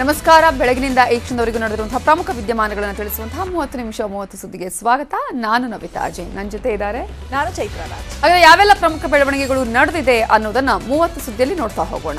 ನಮಸ್ಕಾರ ಬೆಳಗಿನಿಂದ ಈ ಕ್ಷಣದವರೆಗೂ ನಡೆದಿರುವಂತಹ ಪ್ರಮುಖ ವಿದ್ಯಮಾನಗಳನ್ನು ತಿಳಿಸುವಂತಹ ಮೂವತ್ತು ನಿಮಿಷ ಮೂವತ್ತು ಸುದ್ದಿಗೆ ಸ್ವಾಗತ ನಾನು ನವಿತಾ ಅಜಯ್ ನನ್ನ ಜೊತೆ ಇದ್ದಾರೆ ನಾನು ಚೈತ್ರ ರಾಜ್ ಹಾಗಾದ್ರೆ ಯಾವೆಲ್ಲ ಪ್ರಮುಖ ಬೆಳವಣಿಗೆಗಳು ನಡೆದಿದೆ ಅನ್ನೋದನ್ನ ಮೂವತ್ತು ಸುದ್ದಿಯಲ್ಲಿ ನೋಡ್ತಾ ಹೋಗೋಣ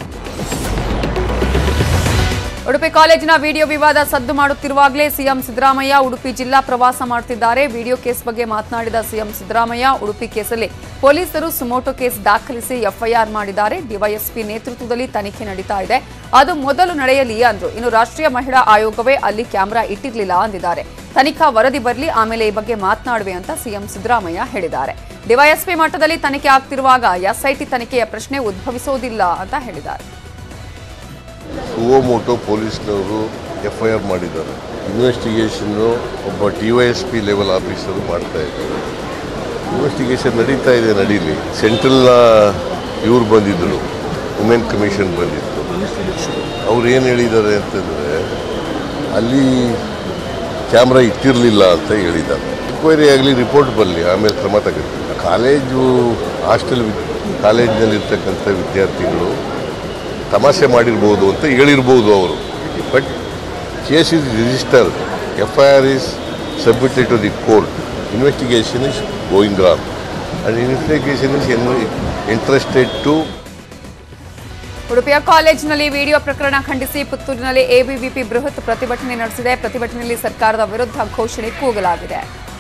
ಉಡುಪಿ ಕಾಲೇಜಿನ ವಿಡಿಯೋ ವಿವಾದ ಸದ್ದು ಮಾಡುತ್ತಿರುವಾಗಲೇ ಸಿಎಂ ಸಿದ್ದರಾಮಯ್ಯ ಉಡುಪಿ ಜಿಲ್ಲಾ ಪ್ರವಾಸ ಮಾಡುತ್ತಿದ್ದಾರೆ ವಿಡಿಯೋ ಕೇಸ್ ಬಗ್ಗೆ ಮಾತನಾಡಿದ ಸಿಎಂ ಸಿದ್ದರಾಮಯ್ಯ ಉಡುಪಿ ಕೇಸಲ್ಲಿ ಪೊಲೀಸರು ಸುಮೋಟೋ ಕೇಸ್ ದಾಖಲಿಸಿ ಎಫ್ಐಆರ್ ಮಾಡಿದ್ದಾರೆ ಡಿವೈಎಸ್ಪಿ ನೇತೃತ್ವದಲ್ಲಿ ತನಿಖೆ ನಡೀತಾ ಇದೆ ಅದು ಮೊದಲು ನಡೆಯಲಿ ಅಂದ್ರು ಇನ್ನು ರಾಷ್ಟ್ರೀಯ ಮಹಿಳಾ ಆಯೋಗವೇ ಅಲ್ಲಿ ಕ್ಯಾಮೆರಾ ಇಟ್ಟಿರಲಿಲ್ಲ ಅಂದಿದ್ದಾರೆ ತನಿಖಾ ವರದಿ ಬರಲಿ ಆಮೇಲೆ ಈ ಬಗ್ಗೆ ಮಾತನಾಡುವೆ ಅಂತ ಸಿಎಂ ಸಿದ್ದರಾಮಯ್ಯ ಹೇಳಿದ್ದಾರೆ ಡಿವೈಎಸ್ಪಿ ಮಟ್ಟದಲ್ಲಿ ತನಿಖೆ ಆಗ್ತಿರುವಾಗ ಎಸ್ಐಟಿ ತನಿಖೆಯ ಪ್ರಶ್ನೆ ಉದ್ಭವಿಸೋದಿಲ್ಲ ಅಂತ ಹೇಳಿದ್ದಾರೆ ಸುವೋಮೋಟೋ ಪೊಲೀಸ್ನವರು ಎಫ್ ಐ ಆರ್ ಮಾಡಿದ್ದಾರೆ ಇನ್ವೆಸ್ಟಿಗೇಷನ್ನು ಒಬ್ಬ D Y S P level officer ಮಾಡ್ತಾ ಇದ್ದಾರೆ ಇನ್ವೆಸ್ಟಿಗೇಷನ್ ನಡೀತಾ ಇದೆ ನಡೀಲಿ ಸೆಂಟ್ರಲ್ನ ಇವ್ರು ಬಂದಿದ್ದರು ವುಮೆನ್ ಕಮಿಷನ್ ಬಂದಿತ್ತು ಅವ್ರು ಏನು ಹೇಳಿದ್ದಾರೆ ಅಂತಂದರೆ ಅಲ್ಲಿ ಕ್ಯಾಮ್ರಾ ಇಟ್ಟಿರಲಿಲ್ಲ ಅಂತ ಹೇಳಿದ್ದಾರೆ ಎನ್ಕ್ವೈರಿ ಆಗಲಿ ರಿಪೋರ್ಟ್ ಬರಲಿ ಆಮೇಲೆ ಕ್ರಮ ತಗೋತೀವಿ ಕಾಲೇಜು ಹಾಸ್ಟೆಲ್ ಕಾಲೇಜಿನಲ್ಲಿರ್ತಕ್ಕಂಥ ವಿದ್ಯಾರ್ಥಿಗಳು ತಮಾಷೆ ಮಾಡಿರ್ಬೋದು ಅಂತ ಹೇಳಿರ್ಬೋದು ಅವರು but case is register F I R is submitted to the court investigation is going on and investigation is interested to ಉಡುಪಿಯ ಕಾಲೇಜಿನಲ್ಲಿ ವಿಡಿಯೋ ಪ್ರಕರಣ ಖಂಡಿಸಿ ಪುತ್ತೂರಿನಲ್ಲಿ ಎಬಿವಿಪಿ ಬೃಹತ್ ಪ್ರತಿಭಟನೆ ನಡೆಸಿದೆ ಪ್ರತಿಭಟನೆಯಲ್ಲಿ ಸರ್ಕಾರದ ವಿರುದ್ಧ ಘೋಷಣೆ ಕೂಗಲಾಗಿದೆ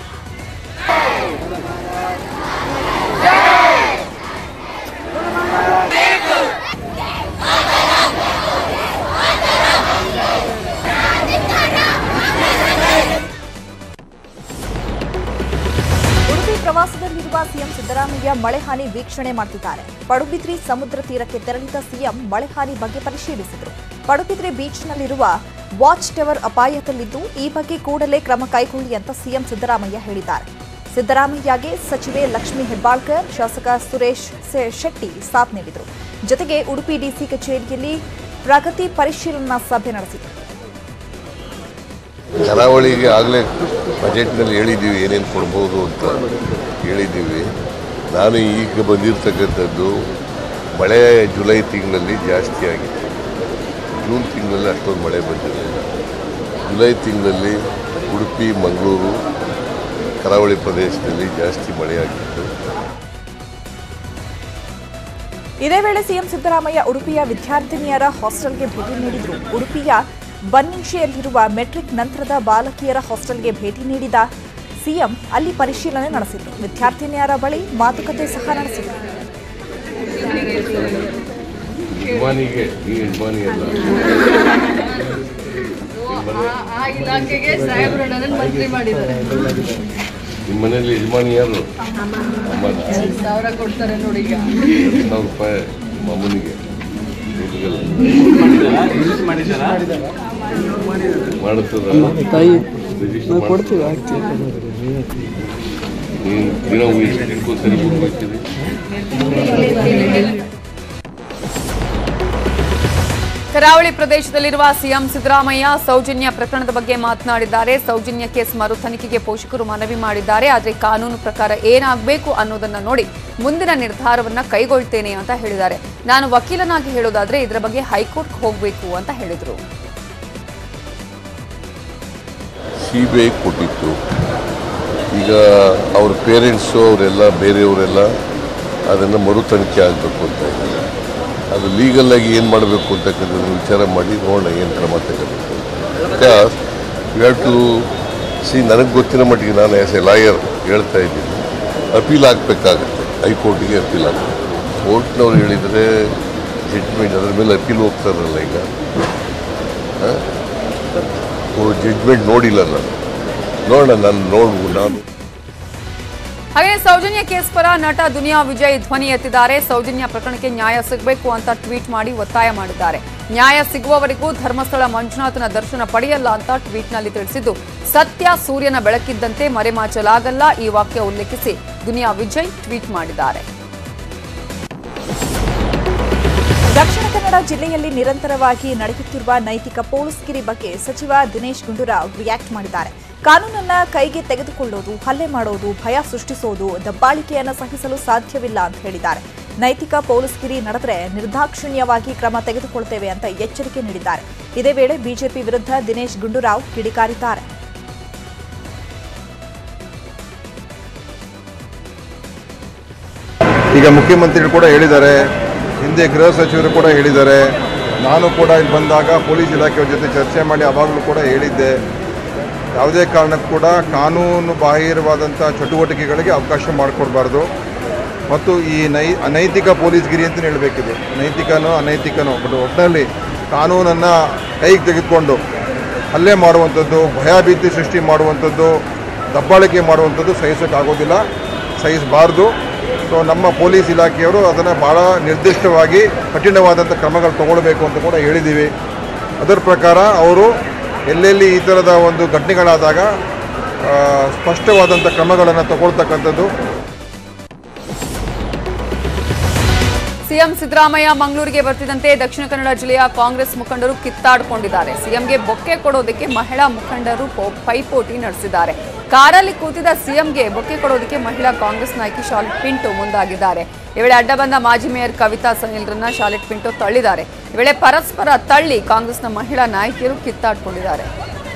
ಉಡುಪಿ ಪ್ರವಾಸದಲ್ಲಿರುವ ಸಿಎಂ ಸಿದ್ದರಾಮಯ್ಯ ಮಳೆ ಹಾನಿ ವೀಕ್ಷಣೆ ಮಾಡ್ತಿದ್ದಾರೆ ಪಡುಬಿದ್ರಿ ಸಮುದ್ರ ತೀರಕ್ಕೆ ತೆರಳಿದ ಸಿಎಂ ಮಳೆ ಹಾನಿ ಬಗ್ಗೆ ಪರಿಶೀಲಿಸಿದರು ಪಡುಬಿದ್ರಿ ಬೀಚ್ನಲ್ಲಿರುವ ವಾಚ್ ಟವರ್ ಅಪಾಯದಲ್ಲಿದ್ದು ಈ ಬಗ್ಗೆ ಕೂಡಲೇ ಕ್ರಮ ಕೈಗೊಳ್ಳಿ ಅಂತ ಸಿಎಂ ಸಿದ್ದರಾಮಯ್ಯ ಹೇಳಿದ್ದಾರೆ ಸಿದ್ದರಾಮಯ್ಯಗೆ ಸಚಿವೆ ಲಕ್ಷ್ಮೀ ಹೆಬ್ಬಾಳ್ಕರ್ ಶಾಸಕ ಸುರೇಶ್ ಸೆ- ಶೆಟ್ಟಿ ಸಾಥ್ ನೀಡಿದರು ಜೊತೆಗೆ ಉಡುಪಿ ಡಿಸಿ ಕಚೇರಿಯಲ್ಲಿ ಪ್ರಗತಿ ಪರಿಶೀಲನಾ ಸಭೆ ನಡೆಸಿದರು ಕರಾವಳಿಗೆ ಆಗಲೇ ಬಜೆಟ್ನಲ್ಲಿ ಹೇಳಿದ್ದೀವಿ ಏನೇನು ಕೊಡ್ಬೋದು ಅಂತ ಹೇಳಿದ್ದೀವಿ ನಾನು ಈಗ ಬಂದಿರತಕ್ಕಂಥದ್ದು ಮಳೆ ಜುಲೈ ತಿಂಗಳಲ್ಲಿ ಜಾಸ್ತಿ ಆಗಿತ್ತು ಜೂನ್ ತಿಂಗಳಲ್ಲಿ ಅಷ್ಟೊಂದು ಮಳೆ ಬಂದಿರಲಿಲ್ಲ ಜುಲೈ ತಿಂಗಳಲ್ಲಿ ಉಡುಪಿ ಮಂಗಳೂರು ಕರಾವಳಿ ಪ್ರದೇಶದಲ್ಲಿ ಜಾಸ್ತಿ ಮಳೆಯಾಗಿತ್ತು ಇದೇ ವೇಳೆ ಸಿಎಂ ಸಿದ್ದರಾಮಯ್ಯ ಉಡುಪಿಯ ವಿದ್ಯಾರ್ಥಿನಿಯರ ಹಾಸ್ಟೆಲ್ಗೆ ಭೇಟಿ ನೀಡಿದರು ಉಡುಪಿಯ ಬನ್ನಿಶೆಯಲ್ಲಿರುವ ಮೆಟ್ರಿಕ್ ನಂತರದ ಬಾಲಕಿಯರ ಹಾಸ್ಟೆಲ್ಗೆ ಭೇಟಿ ನೀಡಿದ ಸಿಎಂ ಅಲ್ಲಿ ಪರಿಶೀಲನೆ ನಡೆಸಿದರು ವಿದ್ಯಾರ್ಥಿನಿಯರ ಬಳಿ ಮಾತುಕತೆ ಸಹ ನಡೆಸಿದರು ಯಜಮಾನಿಗೆ ಈ ಯಜಮಾನಿ ಅಲ್ಲ ಆ- ಆ ಇಲಾಖೆಗೆ ಸಾಹೇಬರು ನನ್ನನ್ನು ಮಂತ್ರಿ ಮಾಡಿದ್ದಾರೆ ನಿಮ್ಮ ಮನೇಲಿ ಯಜಮಾನಿ ಯಾರು ಅಮ್ಮನ ಐದು ಸಾವಿರ ಕೊಡ್ತಾರೆ ನೋಡಿ ಈಗ ಎರಡು ಸಾವಿರ ರೂಪಾಯಿ ನಿಮ್ಮ ಅಮ್ಮನಿಗೆ ಮಾಡುತ್ತದ ತಾಯಿ ರಿಜಿಸ್ಟರ್ ನಾವು ಕೊಡ್ತೀವಿ ಆಗ್ತೀವಿ ನೀನು ದಿನ ಊಹಿಸಿ ಇಟ್ಕೊಂಡು ಸರಿ ಹೋಗ್ತೀರಿ ಕರಾವಳಿ ಪ್ರದೇಶದಲ್ಲಿರುವ ಸಿಎಂ ಸಿದ್ದರಾಮಯ್ಯ ಸೌಜನ್ಯ ಪ್ರಕರಣದ ಬಗ್ಗೆ ಮಾತನಾಡಿದ್ದಾರೆ ಸೌಜನ್ಯ ಕೇಸ್ ಮರು ತನಿಖೆಗೆ ಪೋಷಕರು ಮನವಿ ಮಾಡಿದ್ದಾರೆ ಆದರೆ ಕಾನೂನು ಪ್ರಕಾರ ಏನಾಗಬೇಕು ಅನ್ನೋದನ್ನ ನೋಡಿ ಮುಂದಿನ ನಿರ್ಧಾರವನ್ನ ಕೈಗೊಳ್ತೇನೆ ಅಂತ ಹೇಳಿದ್ದಾರೆ ನಾನು ವಕೀಲನಾಗಿ ಹೇಳೋದಾದ್ರೆ ಇದರ ಬಗ್ಗೆ ಹೈಕೋರ್ಟ್ ಹೋಗಬೇಕು ಅಂತ ಹೇಳಿದರು ಸಿ ಬಿ ಐ ಕೊಟ್ಟಿತ್ತು ಈಗ ಅವ್ರ ಪೇರೆಂಟ್ಸು ಅವರೆಲ್ಲ ಬೇರೆಯವರೆಲ್ಲ ಅದನ್ನು ಮರು ತನಿಖೆ ಆಗಬೇಕು ಅಂತ ಇದ್ದಾರೆ ಅದು ಲೀಗಲ್ಲಾಗಿ ಏನು ಮಾಡಬೇಕು ಅಂತಕ್ಕಂಥದ್ದು ವಿಚಾರ ಮಾಡಿ ನೋಡೋಣ ಏನು ಕ್ರಮ ತಗೋಬೇಕು because you have to see ನನಗೆ ಗೊತ್ತಿರೋ ಮಟ್ಟಿಗೆ ನಾನು ಆ್ಯಸ್ ಎ ಲಾಯರ್ ಹೇಳ್ತಾ ಇದ್ದೀನಿ ಅಪೀಲ್ ಆಗಬೇಕಾಗತ್ತೆ ಹೈಕೋರ್ಟಿಗೆ ಅಪೀಲ್ ಆಗಬೇಕು ಕೋರ್ಟ್ನವ್ರು ಹೇಳಿದರೆ ಜಡ್ಜ್ಮೆಂಟ್ ಅದ್ರ ಮೇಲೆ ಅಪೀಲ್ ಹೋಗ್ತಾರಲ್ಲ ಈಗ ಜಡ್ಜ್ಮೆಂಟ್ ನೋಡಿಲ್ಲ ನಾನು ನೋಡೋಣ ನಾನು ನೋಡು ನಾನು ಹಾಗೆ ಸೌಜನ್ಯ ಕೇಸ್ ಪರ ನಟ ದುನಿಯಾ ವಿಜಯ್ ಧ್ವನಿ ಎತ್ತಿದ್ದಾರೆ ಸೌಜನ್ಯ ಪ್ರಕರಣಕ್ಕೆ ನ್ಯಾಯ ಸಿಗಬೇಕು ಅಂತ ಟ್ವೀಟ್ ಮಾಡಿ ಒತ್ತಾಯ ಮಾಡಿದ್ದಾರೆ ನ್ಯಾಯ ಸಿಗುವವರೆಗೂ ಧರ್ಮಸ್ಥಳ ಮಂಜುನಾಥನ ದರ್ಶನ ಪಡೆಯಲ್ಲ ಅಂತ ಟ್ವೀಟ್ನಲ್ಲಿ ತಿಳಿಸಿದ್ದು ಸತ್ಯ ಸೂರ್ಯನ ಬೆಳಕಿದ್ದಂತೆ ಮರೆಮಾಚಲಾಗಲ್ಲ ಈ ವಾಕ್ಯ ಉಲ್ಲೇಖಿಸಿ ದುನಿಯಾ ವಿಜಯ್ ಟ್ವೀಟ್ ಮಾಡಿದ್ದಾರೆ ದಕ್ಷಿಣ ಕನ್ನಡ ಜಿಲ್ಲೆಯಲ್ಲಿ ನಿರಂತರವಾಗಿ ನಡೆಯುತ್ತಿರುವ ನೈತಿಕ ಪೊಲೀಸ್ಗಿರಿ ಬಗ್ಗೆ ಸಚಿವ ದಿನೇಶ್ ಗುಂಡೂರಾವ್ ರಿಯಾಕ್ಟ್ ಮಾಡಿದ್ದಾರೆ ಕಾನೂನನ್ನ ಕೈಗೆ ತೆಗೆದುಕೊಳ್ಳೋದು ಹಲ್ಲೆ ಮಾಡೋದು ಭಯ ಸೃಷ್ಟಿಸೋದು ದಬ್ಬಾಳಿಕೆಯನ್ನ ಸಹಿಸಲು ಸಾಧ್ಯವಿಲ್ಲ ಅಂತ ಹೇಳಿದ್ದಾರೆ ನೈತಿಕ ಪೊಲೀಸ್ಗಿರಿ ನಡೆದರೆ ನಿರ್ದಾಕ್ಷಿಣ್ಯವಾಗಿ ಕ್ರಮ ತೆಗೆದುಕೊಳ್ತೇವೆ ಅಂತ ಎಚ್ಚರಿಕೆ ನೀಡಿದ್ದಾರೆ ಇದೇ ವೇಳೆ ಬಿಜೆಪಿ ವಿರುದ್ಧ ದಿನೇಶ್ ಗುಂಡೂರಾವ್ ಕಿಡಿಕಾರಿದ್ದಾರೆ ಈಗ ಮುಖ್ಯಮಂತ್ರಿಗಳು ಕೂಡ ಹೇಳಿದ್ದಾರೆ ಹಿಂದೆ ಗೃಹ ಸಚಿವರು ಕೂಡ ಹೇಳಿದ್ದಾರೆ ನಾನು ಕೂಡ ಇಲ್ಲಿ ಬಂದಾಗ ಪೊಲೀಸ್ ಇಲಾಖೆಯವ್ರ ಜೊತೆ ಚರ್ಚೆ ಮಾಡಿ ಅವಾಗಲೂ ಕೂಡ ಹೇಳಿದ್ದೆ ಯಾವುದೇ ಕಾರಣಕ್ಕೂ ಕೂಡ ಕಾನೂನು ಬಾಹಿರವಾದಂಥ ಚಟುವಟಿಕೆಗಳಿಗೆ ಅವಕಾಶ ಮಾಡಿಕೊಡ್ಬಾರ್ದು ಮತ್ತು ಈ ನೈ ಅನೈತಿಕ ಪೊಲೀಸ್ಗಿರಿ ಅಂತಲೇ ಹೇಳಬೇಕಿದೆ ನೈತಿಕನೋ ಅನೈತಿಕನೋ ಬಟ್ ಒಟ್ಟಿನಲ್ಲಿ ಕಾನೂನನ್ನು ಕೈಗೆ ತೆಗೆದುಕೊಂಡು ಹಲ್ಲೆ ಮಾಡುವಂಥದ್ದು ಭಯಭೀತಿ ಸೃಷ್ಟಿ ಮಾಡುವಂಥದ್ದು ದಬ್ಬಾಳಿಕೆ ಮಾಡುವಂಥದ್ದು ಸಹಿಸೋಕ್ಕಾಗೋದಿಲ್ಲ ಸಹಿಸಬಾರ್ದು ಸೊ ನಮ್ಮ ಪೊಲೀಸ್ ಇಲಾಖೆಯವರು ಅದನ್ನು ಭಾಳ ನಿರ್ದಿಷ್ಟವಾಗಿ ಕಠಿಣವಾದಂಥ ಕ್ರಮಗಳು ತಗೊಳ್ಬೇಕು ಅಂತ ಕೂಡ ಹೇಳಿದ್ದೀವಿ ಅದರ ಪ್ರಕಾರ ಅವರು ಎಲ್ಲೆಲ್ಲಿ ಈ ಥರದ ಒಂದು ಘಟನೆಗಳಾದಾಗ ಆ, ಸ್ಪಷ್ಟವಾದಂಥ ಕ್ರಮಗಳನ್ನು ತಗೊಳ್ತಕ್ಕಂಥದ್ದು ಸಿಎಂ ಸಿದ್ದರಾಮಯ್ಯ ಮಂಗಳೂರಿಗೆ ಬರ್ತಿದ್ದಂತೆ ದಕ್ಷಿಣ ಕನ್ನಡ ಜಿಲ್ಲೆಯ ಕಾಂಗ್ರೆಸ್ ಮುಖಂಡರು ಕಿತ್ತಾಡಿಕೊಂಡಿದ್ದಾರೆ ಸಿಎಂಗೆ ಬೊಕ್ಕೆ ಕೊಡೋದಕ್ಕೆ ಮಹಿಳಾ ಮುಖಂಡರು ಪೋ- ಪೈಪೋಟಿ ನಡೆಸಿದ್ದಾರೆ ಕಾರಲ್ಲಿ ಕೂತಿದ್ದ ಸಿಎಂಗೆ ಬೊಕ್ಕೆ ಕೊಡೋದಕ್ಕೆ ಮಹಿಳಾ ಕಾಂಗ್ರೆಸ್ ನಾಯಕಿ ಶಾಲೆಟ್ ಪಿಂಟು ಮುಂದಾಗಿದ್ದಾರೆ ಈ ವೇಳೆ ಅಡ್ಡ ಬಂದ ಮಾಜಿ ಮೇಯರ್ ಕವಿತಾ ಸನಿಲ್ರನ್ನ ಶಾಲೆಟ್ ಪಿಂಟು ತಳ್ಳಿದ್ದಾರೆ ಈ ವೇಳೆ ಪರಸ್ಪರ ತಳ್ಳಿ ಕಾಂಗ್ರೆಸ್ನ ಮಹಿಳಾ ನಾಯಕಿಯರು ಕಿತ್ತಾಡಿಕೊಂಡಿದ್ದಾರೆ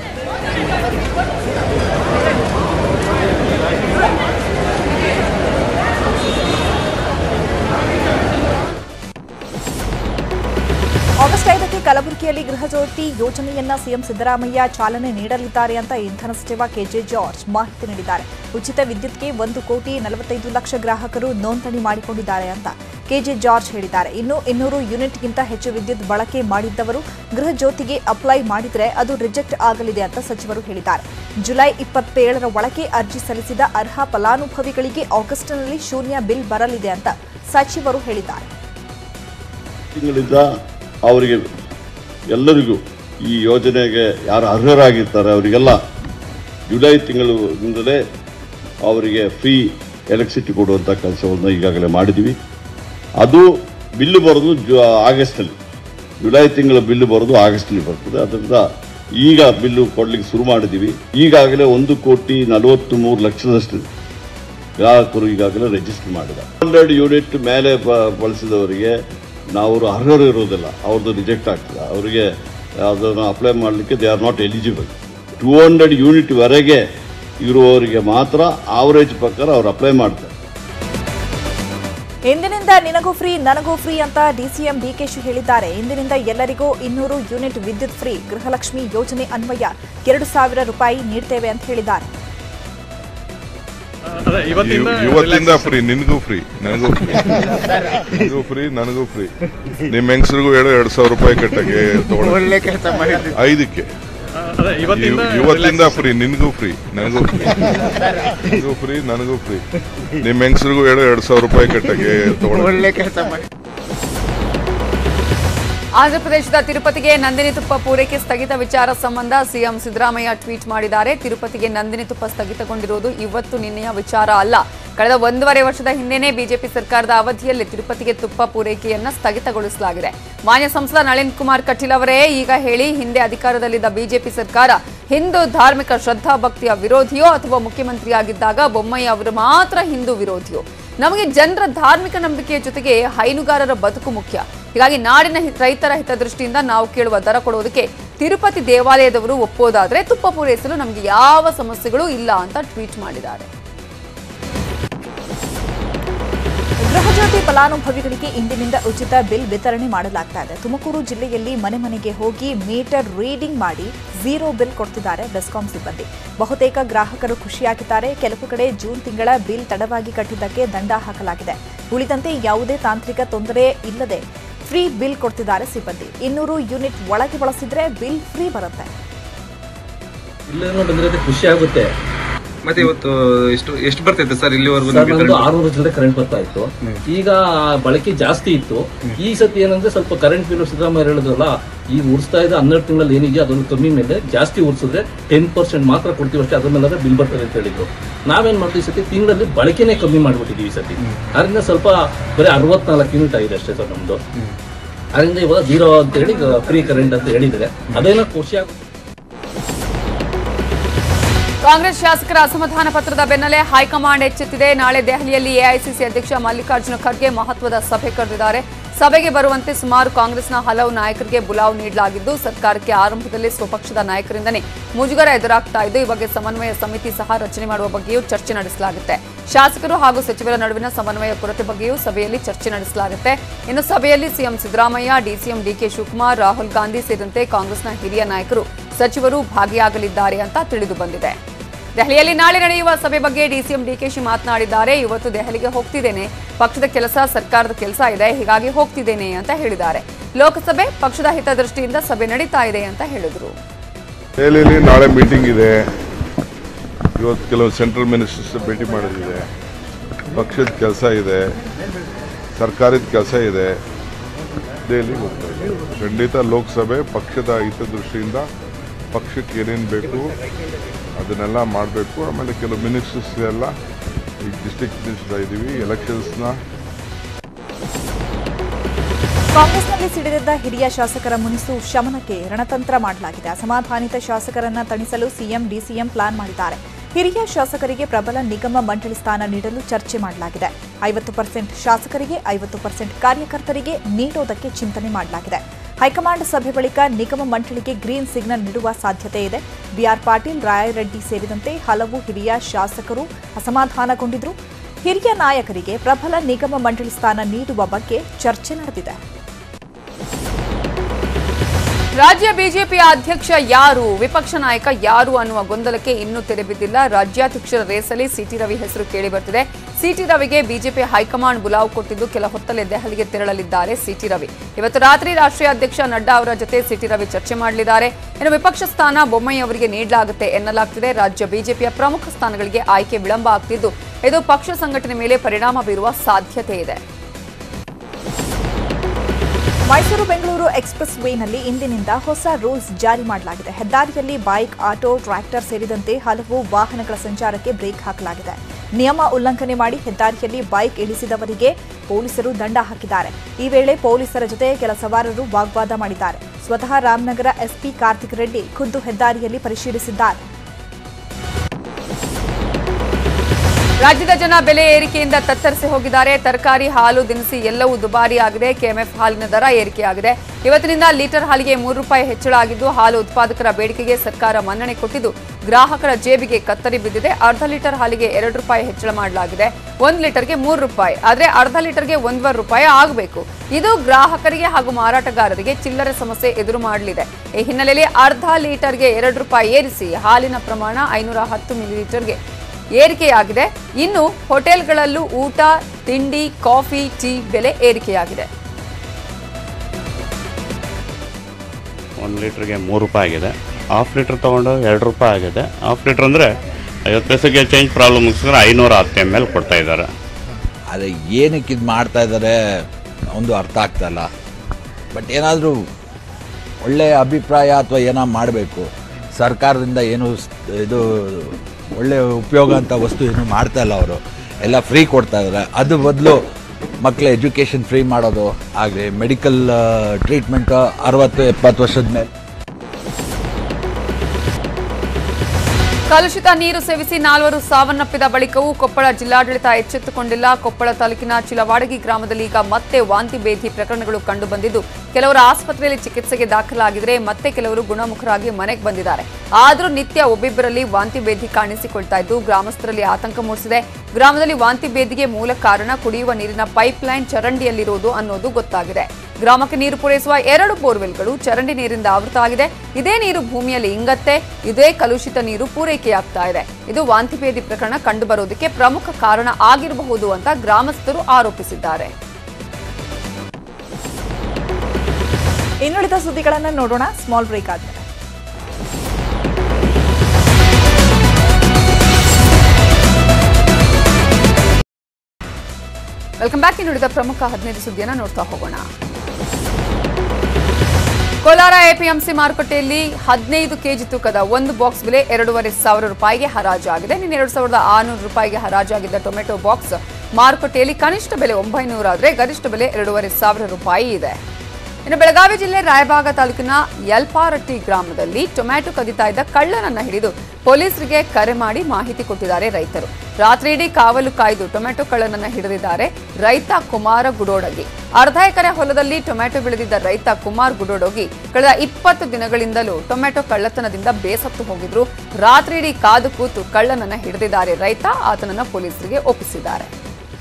ಆಗಸ್ಟ್ ಐದಕ್ಕೆ ಕಲಬುರಗಿಯಲ್ಲಿ ಗೃಹಜ್ಯೋತಿ ಯೋಜನೆಯನ್ನ ಸಿಎಂ ಸಿದ್ದರಾಮಯ್ಯ ಚಾಲನೆ ನೀಡಲಿದ್ದಾರೆ ಅಂತ ಇಂಧನ ಸಚಿವ ಕೆಜೆ ಜಾರ್ಜ್ ಮಾಹಿತಿ ನೀಡಿದ್ದಾರೆ ಉಚಿತ ವಿದ್ಯುತ್ಗೆ ಒಂದು ಕೋಟಿ ನಲವತ್ತೈದು ಲಕ್ಷ ಗ್ರಾಹಕರು ನೋಂದಣಿ ಮಾಡಿಕೊಂಡಿದ್ದಾರೆ ಅಂತ ಕೆಜೆ ಜಾರ್ಜ್ ಹೇಳಿದ್ದಾರೆ ಇನ್ನು ಇನ್ನೂರು ಯೂನಿಟ್ಗಿಂತ ಹೆಚ್ಚು ವಿದ್ಯುತ್ ಬಳಕೆ ಮಾಡಿದ್ದವರು ಗೃಹ ಜ್ಯೋತಿಗೆ ಅಪ್ಲೈ ಮಾಡಿದರೆ ಅದು ರಿಜೆಕ್ಟ್ ಆಗಲಿದೆ ಅಂತ ಸಚಿವರು ಹೇಳಿದ್ದಾರೆ ಜುಲೈ ಇಪ್ಪತ್ತೇಳರ ಒಳಗೆ ಅರ್ಜಿ ಸಲ್ಲಿಸಿದ ಅರ್ಹ ಫಲಾನುಭವಿಗಳಿಗೆ ಆಗಸ್ಟ್ನಲ್ಲಿ ಶೂನ್ಯ ಬಿಲ್ ಬರಲಿದೆ ಅಂತ ಸಚಿವರು ಹೇಳಿದ್ದಾರೆ ತಿಂಗಳಿಂದ ಅವರಿಗೆ ಎಲ್ಲರಿಗೂ ಈ ಯೋಜನೆಗೆ ಯಾರು ಅರ್ಹರಾಗಿರ್ತಾರೆ ಅವರಿಗೆಲ್ಲ ಜುಲೈ ತಿಂಗಳಿಂದಲೇ ಅವರಿಗೆ ಫ್ರೀ ಎಲೆಕ್ಟ್ರಿಸಿಟಿ ಕೊಡುವಂಥ ಕೆಲಸವನ್ನು ಈಗಾಗಲೇ ಮಾಡಿದ್ದೀವಿ ಅದು ಬಿಲ್ಲು ಬರೋದು ಜು ಆಗಸ್ಟಲ್ಲಿ ಜುಲೈ ತಿಂಗಳ ಬಿಲ್ಲು ಬರೋದು ಆಗಸ್ಟಲ್ಲಿ ಬರ್ತದೆ ಅದರಿಂದ ಈಗ ಬಿಲ್ಲು ಕೊಡ್ಲಿಕ್ಕೆ ಶುರು ಮಾಡಿದ್ದೀವಿ ಈಗಾಗಲೇ ಒಂದು ಕೋಟಿ ನಲವತ್ತು ಮೂರು ಲಕ್ಷದಷ್ಟು ಗ್ರಾಹಕರು ಈಗಾಗಲೇ ರಿಜಿಸ್ಟರ್ ಮಾಡಿದ ಹಂಡ್ರೆಡ್ ಯೂನಿಟ್ ಮೇಲೆ ಬ- ಬಳಸಿದವರಿಗೆ ನಾವು ಅವರು ಅರ್ಹರು ಇರೋದಿಲ್ಲ ಅವ್ರದ್ದು ರಿಜೆಕ್ಟ್ ಆಗ್ತದೆ ಅವರಿಗೆ ಅದನ್ನು ಅಪ್ಲೈ ಮಾಡಲಿಕ್ಕೆ they are not eligible two hundred ಯೂನಿಟ್ವರೆಗೆ ಇರುವವರಿಗೆ ಮಾತ್ರ ಆವರೇಜ್ ಪ್ರಕಾರ ಅವ್ರು ಅಪ್ಲೈ ಮಾಡ್ತಾರೆ ಇಂದಿನಿಂದ ನಿನಗೂ ಫ್ರೀ ನನಗೂ ಫ್ರೀ ಅಂತ ಡಿಸಿಎಂ ಡಿಕೆಶಿ ಹೇಳಿದ್ದಾರೆ ಇಂದಿನಿಂದ ಎಲ್ಲರಿಗೂ ಇನ್ನೂರು ಯೂನಿಟ್ ವಿದ್ಯುತ್ ಫ್ರೀ ಗೃಹಲಕ್ಷ್ಮಿ ಯೋಜನೆ ಅನ್ವಯ ಎರಡು ಸಾವಿರ ರೂಪಾಯಿ ನೀಡ್ತೇವೆ ಅಂತ ಹೇಳಿದ್ದಾರೆ ಅದೇ ಇವತ್ತಿಂದ ಇವ್- ಇವತ್ತಿಂದ ಫ್ರೀ ನಿನಗೂ ಫ್ರೀ ನನಗೂ ಫ್ರೀ ನಿನಗೂ ಫ್ರೀ ನನಗೂ ಫ್ರೀ ನಿಮ್ಮ ಹೆಂಗಸರಿಗೂ ಹೇಳು ಎರಡ್ ಸಾವಿರ ರೂಪಾಯಿ ಕಟ್ಟಕ್ಕೆ ಒಳ್ಳೆ ಕೆಲಸ ಮಾಡಿದ್ವಿ ಐದಕ್ಕೆ ಅದೇ ಇವತ್ತಿಂದ ಇವ್- ಇವತ್ತಿಂದ ಫ್ರೀ ನಿನಗೂ ಫ್ರೀ ನನಗೂ ಫ್ರೀ ನಿನಗೂ ಫ್ರೀ ನನಗೂ ಫ್ರೀ ನಿಮ್ಮ ಹೆಂಗಸರಿಗೂ ಹೇಳು ಎರಡ್ ಸಾವಿರ ರೂಪಾಯಿ ಕಟ್ಟಕ್ಕೆ ಒಳ್ಳೆ ಕೆಲಸ ಮಾಡಿ ಆಂಧ್ರಪ್ರದೇಶದ ತಿರುಪತಿಗೆ ನಂದಿನಿ ತುಪ್ಪ ಪೂರೈಕೆ ಸ್ಥಗಿತ ವಿಚಾರ ಸಂಬಂಧ ಸಿಎಂ ಸಿದ್ದರಾಮಯ್ಯ ಟ್ವೀಟ್ ಮಾಡಿದ್ದಾರೆ ತಿರುಪತಿಗೆ ನಂದಿನಿ ತುಪ್ಪ ಸ್ಥಗಿತಗೊಂಡಿರುವುದು ಇವತ್ತು ನಿನ್ನೆಯ ವಿಚಾರ ಅಲ್ಲ ಕಳೆದ ಒಂದೂವರೆ ವರ್ಷದ ಹಿಂದೆನೇ ಬಿಜೆಪಿ ಸರ್ಕಾರದ ಅವಧಿಯಲ್ಲಿ ತಿರುಪತಿಗೆ ತುಪ್ಪ ಪೂರೈಕೆಯನ್ನ ಸ್ಥಗಿತಗೊಳಿಸಲಾಗಿದೆ ಮಾನ್ಯ ಸಂಸದ ನಳಿನ್ ಕುಮಾರ್ ಕಟೀಲ್ ಅವರೇ ಈಗ ಹೇಳಿ ಹಿಂದೆ ಅಧಿಕಾರದಲ್ಲಿದ್ದ ಬಿಜೆಪಿ ಸರ್ಕಾರ ಹಿಂದೂ ಧಾರ್ಮಿಕ ಶ್ರದ್ಧಾ ಭಕ್ತಿಯ ವಿರೋಧಿಯೋ ಅಥವಾ ಮುಖ್ಯಮಂತ್ರಿಯಾಗಿದ್ದಾಗ ಬೊಮ್ಮಯ್ಯ ಅವರು ಮಾತ್ರ ಹಿಂದೂ ವಿರೋಧಿಯೋ ನಮಗೆ ಜನರ ಧಾರ್ಮಿಕ ನಂಬಿಕೆಯ ಜೊತೆಗೆ ಹೈನುಗಾರರ ಬದುಕು ಮುಖ್ಯ ಹೀಗಾಗಿ ನಾಡಿನ ಹಿ- ರೈತರ ಹಿತದೃಷ್ಟಿಯಿಂದ ನಾವು ಕೇಳುವ ದರ ಕೊಡೋದಕ್ಕೆ ತಿರುಪತಿ ದೇವಾಲಯದವರು ಒಪ್ಪೋದಾದ್ರೆ ತುಪ್ಪ ಪೂರೈಸಲು ನಮಗೆ ಯಾವ ಸಮಸ್ಯೆಗಳು ಇಲ್ಲ ಅಂತ ಟ್ವೀಟ್ ಮಾಡಿದ್ದಾರೆ ಗೃಹಜ್ಯೋತಿ ಫಲಾನುಭವಿಗಳಿಗೆ ಇಂದಿನಿಂದ ಉಚಿತ ಬಿಲ್ ವಿತರಣೆ ಮಾಡಲಾಗ್ತಾ ಇದೆ ತುಮಕೂರು ಜಿಲ್ಲೆಯಲ್ಲಿ ಮನೆ ಮನೆಗೆ ಹೋಗಿ ಮೀಟರ್ ರೀಡಿಂಗ್ ಮಾಡಿ ಝೀರೋ ಬಿಲ್ ಕೊಡ್ತಿದ್ದಾರೆ ಬೆಸ್ಕಾಂ ಸಿಬ್ಬಂದಿ ಬಹುತೇಕ ಗ್ರಾಹಕರು ಖುಷಿಯಾಗಿದ್ದಾರೆ ಕೆಲವು ಕಡೆ ಜೂನ್ ತಿಂಗಳ ಬಿಲ್ ತಡವಾಗಿ ಕಟ್ಟಿದ್ದಕ್ಕೆ ದಂಡ ಹಾಕಲಾಗಿದೆ ಉಳಿದಂತೆ ಯಾವುದೇ ತಾಂತ್ರಿಕ ತೊಂದರೆ ಇಲ್ಲದೆ ಫ್ರೀ ಬಿಲ್ ಕೊಡ್ತಿದ್ದಾರೆ ಸಿಬ್ಬಂದಿ ಇನ್ನೂರು ಯೂನಿಟ್ ಒಳಗೆ ಬಳಸಿದ್ರೆ ಬಿಲ್ ಫ್ರೀ ಬರುತ್ತೆ ಇಲ್ಲೇನೋ ಬಂದಿರೋದೇ ಖುಷಿ ಆಗುತ್ತೆ ಮತ್ತೆ ಇವತ್ತು ಎಷ್ಟು ಎಷ್ಟು ಬರ್ತೈತೆ ಸರ್ ಇಲ್ಲಿವರೆಗೂ ಸರ್ ನಮ್ದು ಆರ್ನೂರು ಜೊತೆ ಕರೆಂಟ್ ಬರ್ತಾ ಇತ್ತು ಈಗ ಬಳಕೆ ಜಾಸ್ತಿ ಇತ್ತು ಈ ಸತಿ ಏನಂದ್ರೆ ಸ್ವಲ್ಪ ಕರೆಂಟ್ ಬಿಲ್ ಸಿದ್ದರಾಮಯ್ಯ ಹೇಳಿದ್ರಲ್ಲ ಈಗ ಉಳಿಸ್ತಾ ಇದ್ದ ಹನ್ನೆರಡು ತಿಂಗಳಲ್ಲಿ ಏನಿದೆ ಅದನ್ನು ಕಮ್ಮಿ ಮೇಲೆ ಜಾಸ್ತಿ ಉಳಿಸಿದ್ರೆ ಟೆನ್ ಪರ್ಸೆಂಟ್ ಮಾತ್ರ ಕೊಡ್ತೀವಿ ಅಷ್ಟೇ ಅದ್ರ ಮೇಲೆ ಬಿಲ್ ಬರ್ತದೆ ಅಂತ ಹೇಳಿದ್ರು ನಾವೇನ್ ಮಾಡ್ತೀವಿ ಈ ಸತಿ ತಿಂಗಳಲ್ಲಿ ಬಳಕೆನೇ ಕಮ್ಮಿ ಮಾಡ್ಬಿಟ್ಟಿದೀವಿ ಈ ಸತಿ ಅದರಿಂದ ಸ್ವಲ್ಪ ಬರೀ ಅರವತ್ನಾಲ್ಕು ಯೂನಿಟ್ ಆಗಿದೆ ಅಷ್ಟೇ ಸರ್ ನಮ್ದು ಅದರಿಂದ ಇವಾಗ ಜೀರೋ ಅಂತ ಹೇಳಿ ಫ್ರೀ ಕರೆಂಟ್ ಅಂತ ಹೇಳಿದ್ರೆ ಅದೇನೋ ಖುಷಿ ಆಗುತ್ತೆ ಕಾಂಗ್ರೆಸ್ ಶಾಸಕರ ಅಸಮಾಧಾನ ಪತ್ರದ ಬೆನ್ನಲ್ಲೇ ಹೈಕಮಾಂಡ್ ಎಚ್ಚೆತ್ತಿದೆ ನಾಳೆ ದೆಹಲಿಯಲ್ಲಿ ಎಐಸಿಸಿ ಅಧ್ಯಕ್ಷ ಮಲ್ಲಿಕಾರ್ಜುನ ಖರ್ಗೆ ಮಹತ್ವದ ಸಭೆ ಕರೆದಿದ್ದಾರೆ ಸಭೆಗೆ ಬರುವಂತೆ ಸುಮಾರು ಕಾಂಗ್ರೆಸ್ನ ಹಲವು ನಾಯಕರಿಗೆ ಬುಲಾವ್ ನೀಡಲಾಗಿದ್ದು ಸರ್ಕಾರಕ್ಕೆ ಆರಂಭದಲ್ಲಿ ಸ್ವಪಕ್ಷದ ನಾಯಕರಿಂದನೇ ಮುಜುಗರ ಎದುರಾಗ್ತಾ ಇದ್ದು ಈ ಬಗ್ಗೆ ಸಮನ್ವಯ ಸಮಿತಿ ಸಹ ರಚನೆ ಮಾಡುವ ಬಗ್ಗೆಯೂ ಚರ್ಚೆ ನಡೆಸಲಾಗುತ್ತೆ ಶಾಸಕರು ಹಾಗೂ ಸಚಿವರ ನಡುವಿನ ಸಮನ್ವಯ ಕೊರತೆ ಬಗ್ಗೆಯೂ ಸಭೆಯಲ್ಲಿ ಚರ್ಚೆ ನಡೆಸಲಾಗುತ್ತೆ ಇನ್ನು ಸಭೆಯಲ್ಲಿ ಸಿಎಂ ಸಿದ್ದರಾಮಯ್ಯ ಡಿಸಿಎಂ ಡಿಕೆ ಶಿವಕುಮಾರ್ ರಾಹುಲ್ ಗಾಂಧಿ ಸೇರಿದಂತೆ ಕಾಂಗ್ರೆಸ್ನ ಹಿರಿಯ ನಾಯಕರು ಸಚಿವರು ಭಾಗಿಯಾಗಲಿದ್ದಾರೆ ಅಂತ ತಿಳಿದು ಬಂದಿದೆ ದೆಹಲಿಯಲ್ಲಿ ನಾಳೆ ನಡೆಯುವ ಸಭೆ ಬಗ್ಗೆ ಡಿಸಿಎಂ ಡಿಕೆಶಿ ಮಾತನಾಡಿದ್ದಾರೆ ಇವತ್ತು ದೆಹಲಿಗೆ ಹೋಗ್ತಿದ್ದೇನೆ ಪಕ್ಷದ ಕೆಲಸ ಸರ್ಕಾರದ ಕೆಲಸ ಇದೆ ಹೀಗಾಗಿ ಹೋಗ್ತಿದ್ದೇನೆ ಅಂತ ಹೇಳಿದ್ದಾರೆ ಲೋಕಸಭೆ ಪಕ್ಷದ ಹಿತದೃಷ್ಟಿಯಿಂದ ಸಭೆ ನಡೀತಾ ಇದೆ ಅಂತ ಹೇಳಿದರು ದೆಹಲಿಯಲ್ಲಿ ನಾಳೆ ಮೀಟಿಂಗ್ ಇದೆ ಇವತ್ತು ಕೆಲವು ಸೆಂಟ್ರಲ್ ಮಿನಿಸ್ಟರ್ಸ್ ಭೇಟಿ ಮಾಡೋದಿದೆ ಪಕ್ಷದ ಕೆಲಸ ಇದೆ ಸರ್ಕಾರದ ಕೆಲಸ ಇದೆ ದೆಹಲಿಗೆ ಹೋಗ್ತಾ ಇದೆ ಖಂಡಿತ ಲೋಕಸಭೆ ಪಕ್ಷದ ಹಿತದೃಷ್ಟಿಯಿಂದ ಪಕ್ಷಕ್ಕೆ ಏನೇನು ಬೇಕು ಅದನ್ನೆಲ್ಲ ಮಾಡಬೇಕು ಆಮೇಲೆ ಕೆಲವು ಮಿನಿಸ್ಟರ್ಸ್ ಎಲ್ಲ ಈಗ ಡಿಸ್ಟ್ರಿಕ್ಟ್ ಮಿನಿಸ್ಟರ್ ಇದ್ದೀವಿ ಎಲೆಕ್ಷನ್ಸ್ನ ಕಾಂಗ್ರೆಸ್ನಲ್ಲಿ ಸಿಡಿದಿದ್ದ ಹಿರಿಯ ಶಾಸಕರ ಮುನಿಸು ಶಮನಕ್ಕೆ ರಣತಂತ್ರ ಮಾಡಲಾಗಿದೆ ಅಸಮಾಧಾನಿತ ಶಾಸಕರನ್ನ ತಣಿಸಲು ಸಿಎಂ ಡಿಸಿಎಂ ಪ್ಲಾನ್ ಮಾಡಿದ್ದಾರೆ ಹಿರಿಯ ಶಾಸಕರಿಗೆ ಪ್ರಬಲ ನಿಗಮ ಮಂಡಳಿ ಸ್ಥಾನ ನೀಡಲು ಚರ್ಚೆ ಮಾಡಲಾಗಿದೆ ಐವತ್ತು ಪರ್ಸೆಂಟ್ ಶಾಸಕರಿಗೆ ಐವತ್ತು ಪರ್ಸೆಂಟ್ ಕಾರ್ಯಕರ್ತರಿಗೆ ನೀಡೋದಕ್ಕೆ ಚಿಂತನೆ ಮಾಡಲಾಗಿದೆ ಹೈಕಮಾಂಡ್ ಸಭೆ ಬಳಿಕ ನಿಗಮ ಮಂಡಳಿಗೆ ಗ್ರೀನ್ ಸಿಗ್ನಲ್ ನೀಡುವ ಸಾಧ್ಯತೆ ಇದೆ ಬಿಆರ್ ಪಾಟೀಲ್ ರಾಯರೆಡ್ಡಿ ಸೇರಿದಂತೆ ಹಲವು ಹಿರಿಯ ಶಾಸಕರು ಅಸಮಾಧಾನಗೊಂಡಿದ್ರು ಹಿರಿಯ ನಾಯಕರಿಗೆ ಪ್ರಬಲ ನಿಗಮ ಮಂಡಳಿ ಸ್ಥಾನ ನೀಡುವ ಬಗ್ಗೆ ಚರ್ಚೆ ನಡೆದಿದೆ ರಾಜ್ಯ ಬಿಜೆಪಿಯ ಅಧ್ಯಕ್ಷ ಯಾರು ವಿಪಕ್ಷ ನಾಯಕ ಯಾರು ಅನ್ನುವ ಗೊಂದಲಕ್ಕೆ ಇನ್ನೂ ತೆರೆಬಿದ್ದಿಲ್ಲ ರಾಜ್ಯಾಧ್ಯಕ್ಷರ ರೇಸಲ್ಲಿ ಸಿಟಿ ರವಿ ಹೆಸರು ಕೇಳಿ ಬರ್ತಿದೆ ಸಿಟಿ ರವಿಗೆ ಬಿಜೆಪಿ ಹೈಕಮಾಂಡ್ ಬುಲಾವ್ ಕೊಟ್ಟಿದ್ದು ಕೆಲ ಹೊತ್ತಲ್ಲೇ ದೆಹಲಿಗೆ ತೆರಳಲಿದ್ದಾರೆ ಸಿಟಿ ರವಿ ಇವತ್ತು ರಾತ್ರಿ ರಾಷ್ಟ್ರೀಯ ಅಧ್ಯಕ್ಷ ನಡ್ಡಾ ಅವರ ಜೊತೆ ಸಿಟಿ ರವಿ ಚರ್ಚೆ ಮಾಡಲಿದ್ದಾರೆ ಇನ್ನು ವಿಪಕ್ಷ ಸ್ಥಾನ ಬೊಮ್ಮಾಯಿ ಅವರಿಗೆ ನೀಡಲಾಗುತ್ತೆ ಎನ್ನಲಾಗ್ತಿದೆ ರಾಜ್ಯ ಬಿಜೆಪಿಯ ಪ್ರಮುಖ ಸ್ಥಾನಗಳಿಗೆ ಆಯ್ಕೆ ವಿಳಂಬ ಆಗ್ತಿದ್ದು ಇದು ಪಕ್ಷ ಸಂಘಟನೆ ಮೇಲೆ ಪರಿಣಾಮ ಬೀರುವ ಸಾಧ್ಯತೆ ಇದೆ ಮೈಸೂರು ಬೆಂಗಳೂರು ಎಕ್ಸ್ಪ್ರೆಸ್ ವೇನಲ್ಲಿ ಇಂದಿನಿಂದ ಹೊಸ ರೂಲ್ಸ್ ಜಾರಿ ಮಾಡಲಾಗಿದೆ ಹೆದ್ದಾರಿಯಲ್ಲಿ ಬೈಕ್ ಆಟೋ ಟ್ರ್ಯಾಕ್ಟರ್ ಸೇರಿದಂತೆ ಹಲವು ವಾಹನಗಳ ಸಂಚಾರಕ್ಕೆ ಬ್ರೇಕ್ ಹಾಕಲಾಗಿದೆ ನಿಯಮ ಉಲ್ಲಂಘನೆ ಮಾಡಿ ಹೆದ್ದಾರಿಯಲ್ಲಿ ಬೈಕ್ ಇಳಿಸಿದವರಿಗೆ ಪೊಲೀಸರು ದಂಡ ಹಾಕಿದ್ದಾರೆ ಈ ವೇಳೆ ಪೊಲೀಸರ ಜೊತೆ ಕೆಲ ಸವಾರರು ವಾಗ್ವಾದ ಮಾಡಿದ್ದಾರೆ ಸ್ವತಃ ರಾಮನಗರ ಎಸ್ಪಿ ಕಾರ್ತಿಕ್ ರೆಡ್ಡಿ ಖುದ್ದು ಹೆದ್ದಾರಿಯಲ್ಲಿ ಪರಿಶೀಲಿಸಿದ್ದಾರೆ ರಾಜ್ಯದ ಜನ ಬೆಲೆ ಏರಿಕೆಯಿಂದ ತತ್ತರಿಸಿ ಹೋಗಿದ್ದಾರೆ ತರಕಾರಿ ಹಾಲು ದಿನಸಿ ಎಲ್ಲವೂ ದುಬಾರಿ ಆಗಿದೆ ಕೆಎಂಎಫ್ ಹಾಲಿನ ದರ ಏರಿಕೆಯಾಗಿದೆ ಇವತ್ತಿನಿಂದ ಲೀಟರ್ ಹಾಲಿಗೆ ಮೂರು ರೂಪಾಯಿ ಹೆಚ್ಚಳ ಆಗಿದ್ದು ಹಾಲು ಉತ್ಪಾದಕರ ಬೇಡಿಕೆಗೆ ಸರ್ಕಾರ ಮನ್ನಣೆ ಕೊಟ್ಟಿದ್ದು ಗ್ರಾಹಕರ ಜೇಬಿಗೆ ಕತ್ತರಿ ಬಿದ್ದಿದೆ ಅರ್ಧ ಲೀಟರ್ ಹಾಲಿಗೆ ಎರಡು ರೂಪಾಯಿ ಹೆಚ್ಚಳ ಮಾಡಲಾಗಿದೆ ಒಂದು ಲೀಟರ್ಗೆ ಮೂರು ರೂಪಾಯಿ ಆದರೆ ಅರ್ಧ ಲೀಟರ್ಗೆ ಒಂದೂವರೆ ರೂಪಾಯಿ ಆಗಬೇಕು ಇದು ಗ್ರಾಹಕರಿಗೆ ಹಾಗೂ ಮಾರಾಟಗಾರರಿಗೆ ಚಿಲ್ಲರೆ ಸಮಸ್ಯೆ ಎದುರು ಮಾಡಲಿದೆ ಈ ಹಿನ್ನೆಲೆಯಲ್ಲಿ ಅರ್ಧ ಲೀಟರ್ಗೆ ಎರಡು ರೂಪಾಯಿ ಏರಿಸಿ ಹಾಲಿನ ಪ್ರಮಾಣ ಐನೂರ ಹತ್ತು ಮಿಲಿಲೀಟರ್ಗೆ ಏರಿಕೆಯಾಗಿದೆ ಇನ್ನು ಹೋಟೆಲ್ಗಳಲ್ಲೂ ಊಟ ತಿಂಡಿ ಕಾಫಿ ಟೀ ಬೆಲೆ ಏರಿಕೆಯಾಗಿದೆ ಒಂದು ಲೀಟ್ರಿಗೆ ಮೂರು ರೂಪಾಯಿ ಆಗಿದೆ ಹಾಫ್ ಲೀಟ್ರ್ ತೊಗೊಂಡು ಎರಡು ರೂಪಾಯಿ ಆಗಿದೆ ಹಾಫ್ ಲೀಟ್ರ್ ಅಂದರೆ ಐವತ್ತು ಪೈಸೆಗೆ ಚೇಂಜ್ ಪ್ರಾಬ್ಲಮ್ ಮುಗಿಸಿದ್ರೆ ಐನೂರ ಹತ್ತು ಎಮ್ ಎಲ್ ಕೊಡ್ತಾ ಇದ್ದಾರೆ ಅದೇ ಏನಕ್ಕೆ ಇದು ಮಾಡ್ತಾ ಇದ್ದಾರೆ ಒಂದು ಅರ್ಥ ಆಗ್ತಾಯಿಲ್ಲ ಬಟ್ ಏನಾದರೂ ಒಳ್ಳೆಯ ಅಭಿಪ್ರಾಯ ಅಥವಾ ಏನೋ ಮಾಡಬೇಕು ಸರ್ಕಾರದಿಂದ ಏನು ಸ್- ಇದು ಒಳ್ಳೆಯ ಉಪಯೋಗ ಅಂತ ವಸ್ತು ಏನು ಮಾಡ್ತಾ ಇಲ್ಲ ಅವರು ಎಲ್ಲ ಫ್ರೀ ಕೊಡ್ತಾ ಇದ್ದಾರೆ ಅದು ಬದಲು ಮಕ್ಕಳ ಎಜುಕೇಷನ್ ಫ್ರೀ ಮಾಡೋದು ಆಗಲಿ ಮೆಡಿಕಲ್ ಟ್ರೀಟ್ಮೆಂಟ್ ಅರವತ್ತು ಎಪ್ಪತ್ತು ವರ್ಷದ ಮೇಲೆ ಕಲುಷಿತ ನೀರು ಸೇವಿಸಿ ನಾಲ್ವರು ಸಾವನ್ನಪ್ಪಿದ ಬಳಿಕವೂ ಕೊಪ್ಪಳ ಜಿಲ್ಲಾಡಳಿತ ಎಚ್ಚೆತ್ತುಕೊಂಡಿಲ್ಲ ಕೊಪ್ಪಳ ತಾಲೂಕಿನ ಚಿಲವಾಡಗಿ ಗ್ರಾಮದಲ್ಲಿ ಈಗ ಮತ್ತೆ ವಾಂತಿ ಭೇದಿ ಪ್ರಕರಣಗಳು ಕಂಡುಬಂದಿದ್ದು ಕೆಲವರು ಆಸ್ಪತ್ರೆಯಲ್ಲಿ ಚಿಕಿತ್ಸೆಗೆ ದಾಖಲಾಗಿದ್ರೆ ಮತ್ತೆ ಕೆಲವರು ಗುಣಮುಖರಾಗಿ ಮನೆಗೆ ಬಂದಿದ್ದಾರೆ ಆದರೂ ನಿತ್ಯ ಒಬ್ಬಿಬ್ಬರಲ್ಲಿ ವಾಂತಿ ಭೇದಿ ಕಾಣಿಸಿಕೊಳ್ತಾ ಇದ್ದು ಗ್ರಾಮಸ್ಥರಲ್ಲಿ ಆತಂಕ ಮೂಡಿಸಿದೆ ಗ್ರಾಮದಲ್ಲಿ ವಾಂತಿ ಭೇದಿಗೆ ಮೂಲ ಕಾರಣ ಕುಡಿಯುವ ನೀರಿನ ಪೈಪ್ಲೈನ್ ಚರಂಡಿಯಲ್ಲಿರುವುದು ಅನ್ನೋದು ಗೊತ್ತಾಗಿದೆ ಗ್ರಾಮಕ್ಕೆ ನೀರು ಪೂರೈಸುವ ಎರಡು ಬೋರ್ವೆಲ್ಗಳು ಚರಂಡಿ ನೀರಿಂದ ಆವೃತ ಆಗಿದೆ ಇದೇ ನೀರು ಭೂಮಿಯಲ್ಲಿ ಇಂಗತ್ತೆ ಇದೇ ಕಲುಷಿತ ನೀರು ಪೂರೈಕೆಯಾಗ್ತಾ ಇದೆ ಇದು ವಾಂತಿಭೇದಿ ಪ್ರಕರಣ ಕಂಡುಬರೋದಕ್ಕೆ ಪ್ರಮುಖ ಕಾರಣ ಆಗಿರಬಹುದು ಅಂತ ಗ್ರಾಮಸ್ಥರು ಆರೋಪಿಸಿದ್ದಾರೆ ಇನ್ನುಳಿದ ಸುದ್ದಿಗಳನ್ನು ನೋಡೋಣ ಸ್ಮಾಲ್ ಬ್ರೇಕ್ ಆದ್ಮೇಲೆ ವೆಲ್ಕಮ್ ಬ್ಯಾಕ್ ಇನ್ನುಳಿದ ಪ್ರಮುಖ ಹದಿನೈದು ಸುದ್ದಿಯನ್ನ ನೋಡ್ತಾ ಹೋಗೋಣ ಕೋಲಾರ ಎಪಿಎಂಸಿ ಮಾರುಕಟ್ಟೆಯಲ್ಲಿ ಹದಿನೈದು ಕೆಜಿ ತೂಕದ ಒಂದು ಬಾಕ್ಸ್ ಬೆಲೆ ಎರಡೂವರೆ ಸಾವಿರ ರೂಪಾಯಿಗೆ ಹರಾಜಾಗಿದೆ ನಿನ್ನೆ ಎರಡು ಸಾವಿರದ ಆರುನೂರು ರೂಪಾಯಿಗೆ ಹರಾಜಾಗಿದ್ದ ಟೊಮೆಟೊ ಬಾಕ್ಸ್ ಮಾರುಕಟ್ಟೆಯಲ್ಲಿ ಕನಿಷ್ಠ ಬೆಲೆ ಒಂಬೈನೂರ ಆದರೆ ಗರಿಷ್ಠ ಬೆಲೆ ಎರಡೂವರೆ ಸಾವಿರ ರೂಪಾಯಿ ಇದೆ ಇನ್ನು ಬೆಳಗಾವಿ ಜಿಲ್ಲೆ ರಾಯಬಾಗ ತಾಲೂಕಿನ ಯಲ್ಪಾರಟ್ಟಿ ಗ್ರಾಮದಲ್ಲಿ ಟೊಮ್ಯಾಟೊ ಕದಿತಾ ಇದ್ದ ಕಳ್ಳನನ್ನ ಹಿಡಿದು ಪೊಲೀಸರಿಗೆ ಕರೆ ಮಾಡಿ ಮಾಹಿತಿ ಕೊಟ್ಟಿದ್ದಾರೆ ರೈತರು ರಾತ್ರಿ ಇಡೀ ಕಾವಲು ಕಾಯ್ದು ಟೊಮ್ಯಾಟೊ ಕಳ್ಳನನ್ನ ಹಿಡಿದಿದ್ದಾರೆ ರೈತ ಕುಮಾರ ಗುಡೋಡಗಿ ಅರ್ಧ ಎಕರೆ ಹೊಲದಲ್ಲಿ ಟೊಮ್ಯಾಟೊ ಬೆಳೆದಿದ್ದ ರೈತ ಕುಮಾರ್ ಗುಡೋಡೋಗಿ ಕಳೆದ ಇಪ್ಪತ್ತು ದಿನಗಳಿಂದಲೂ ಟೊಮ್ಯಾಟೊ ಕಳ್ಳತನದಿಂದ ಬೇಸತ್ತು ಹೋಗಿದ್ರು ರಾತ್ರಿ ಇಡೀ ಕಾದು ಕೂತು ಕಳ್ಳನನ್ನ ಹಿಡಿದಿದ್ದಾರೆ ರೈತ ಆತನನ್ನ ಪೊಲೀಸರಿಗೆ ಒಪ್ಪಿಸಿದ್ದಾರೆ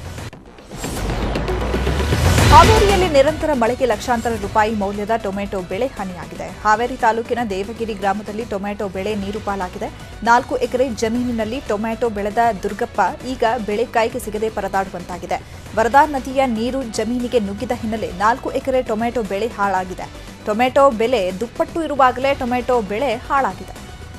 ಹಾವೇರಿಯಲ್ಲಿ ನಿರಂತರ ಮಳೆಗೆ ಲಕ್ಷಾಂತರ ರೂಪಾಯಿ ಮೌಲ್ಯದ ಟೊಮೆಟೊ ಬೆಳೆ ಹಾನಿಯಾಗಿದೆ ಹಾವೇರಿ ತಾಲೂಕಿನ ದೇವಗಿರಿ ಗ್ರಾಮದಲ್ಲಿ ಟೊಮೆಟೊ ಬೆಳೆ ನೀರು ಪಾಲಾಗಿದೆ ನಾಲ್ಕು ಎಕರೆ ಜಮೀನಿನಲ್ಲಿ ಟೊಮೆಟೊ ಬೆಳೆದ ದುರ್ಗಪ್ಪ ಈಗ ಬೆಳೆ ಕೈಗೆ ಸಿಗದೆ ಪರದಾಡುವಂತಾಗಿದೆ ವರದಾ ನದಿಯ ನೀರು ಜಮೀನಿಗೆ ನುಗ್ಗಿದ ಹಿನ್ನೆಲೆ ನಾಲ್ಕು ಎಕರೆ ಟೊಮೆಟೊ ಬೆಳೆ ಹಾಳಾಗಿದೆ ಟೊಮೆಟೊ ಬೆಲೆ ದುಪ್ಪಟ್ಟು ಇರುವಾಗಲೇ ಟೊಮೆಟೊ ಬೆಳೆ ಹಾಳಾಗಿದೆ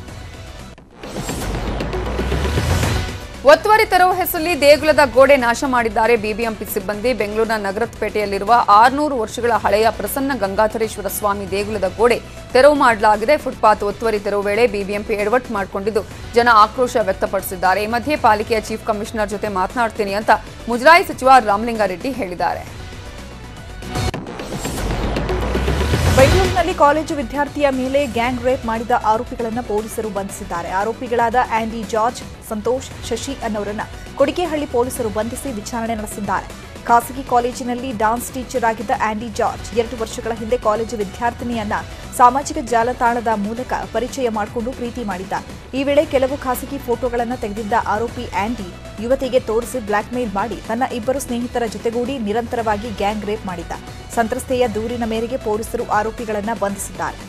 ಒತ್ತುವರಿ ತೆರವು ಹೆಸರಲ್ಲಿ ದೇಗುಲದ ಗೋಡೆ ನಾಶ ಮಾಡಿದ್ದಾರೆ ಬಿಬಿಎಂಪಿ ಸಿಬ್ಬಂದಿ ಬೆಂಗಳೂರಿನ ನಗರಪೇಟೆಯಲ್ಲಿರುವ ಆರುನೂರು ವರ್ಷಗಳ ಹಳೆಯ ಪ್ರಸನ್ನ ಗಂಗಾಧರೇಶ್ವರ ಸ್ವಾಮಿ ದೇಗುಲದ ಗೋಡೆ ತೆರವು ಮಾಡಲಾಗಿದೆ ಫುಟ್ಪಾತ್ ಒತ್ತುವರಿ ತೆರವು ವೇಳೆ ಬಿಬಿಎಂಪಿ ಎಡವಟ್ಟು ಮಾಡಿಕೊಂಡಿದ್ದು ಜನ ಆಕ್ರೋಶ ವ್ಯಕ್ತಪಡಿಸಿದ್ದಾರೆ ಈ ಮಧ್ಯೆ ಪಾಲಿಕೆಯ ಚೀಫ್ ಕಮಿಷನರ್ ಜೊತೆ ಮಾತನಾಡ್ತೀನಿ ಅಂತ ಮುಜರಾಯಿ ಸಚಿವ ರಾಮಲಿಂಗಾರೆಡ್ಡಿ ಹೇಳಿದ್ದಾರೆ ಬೆಂಗಳೂರಿನಲ್ಲಿ ಕಾಲೇಜು ವಿದ್ಯಾರ್ಥಿಯ ಮೇಲೆ ಗ್ಯಾಂಗ್ ರೇಪ್ ಮಾಡಿದ ಆರೋಪಿಗಳನ್ನು ಪೊಲೀಸರು ಬಂಧಿಸಿದ್ದಾರೆ ಆರೋಪಿಗಳಾದ ಆಂಡಿ ಜಾರ್ಜ್ ಸಂತೋಷ್ ಶಶಿ ಅನ್ನೋರನ್ನ ಕೊಡಿಗೆಹಳ್ಳಿ ಪೊಲೀಸರು ಬಂಧಿಸಿ ವಿಚಾರಣೆ ನಡೆಸಿದ್ದಾರೆ ಖಾಸಗಿ ಕಾಲೇಜಿನಲ್ಲಿ ಡಾನ್ಸ್ ಟೀಚರ್ ಆಗಿದ್ದ ಆಂಡಿ ಜಾರ್ಜ್ ಎರಡು ವರ್ಷಗಳ ಹಿಂದೆ ಕಾಲೇಜು ವಿದ್ಯಾರ್ಥಿನಿಯನ್ನ ಸಾಮಾಜಿಕ ಜಾಲತಾಣದ ಮೂಲಕ ಪರಿಚಯ ಮಾಡಿಕೊಂಡು ಪ್ರೀತಿ ಮಾಡಿದ್ದ ಈ ವೇಳೆ ಕೆಲವು ಖಾಸಗಿ ಫೋಟೋಗಳನ್ನು ತೆಗೆದಿದ್ದ ಆರೋಪಿ ಆಂಡಿ ಯುವತಿಗೆ ತೋರಿಸಿ ಬ್ಲಾಕ್ಮೇಲ್ ಮಾಡಿ ತನ್ನ ಇಬ್ಬರು ಸ್ನೇಹಿತರ ಜೊತೆಗೂಡಿ ನಿರಂತರವಾಗಿ ಗ್ಯಾಂಗ್ ರೇಪ್ ಮಾಡಿದ್ದ ಸಂತ್ರಸ್ತೆಯ ದೂರಿನ ಮೇರೆಗೆ ಪೊಲೀಸರು ಆರೋಪಿಗಳನ್ನು ಬಂಧಿಸಿದ್ದಾರೆ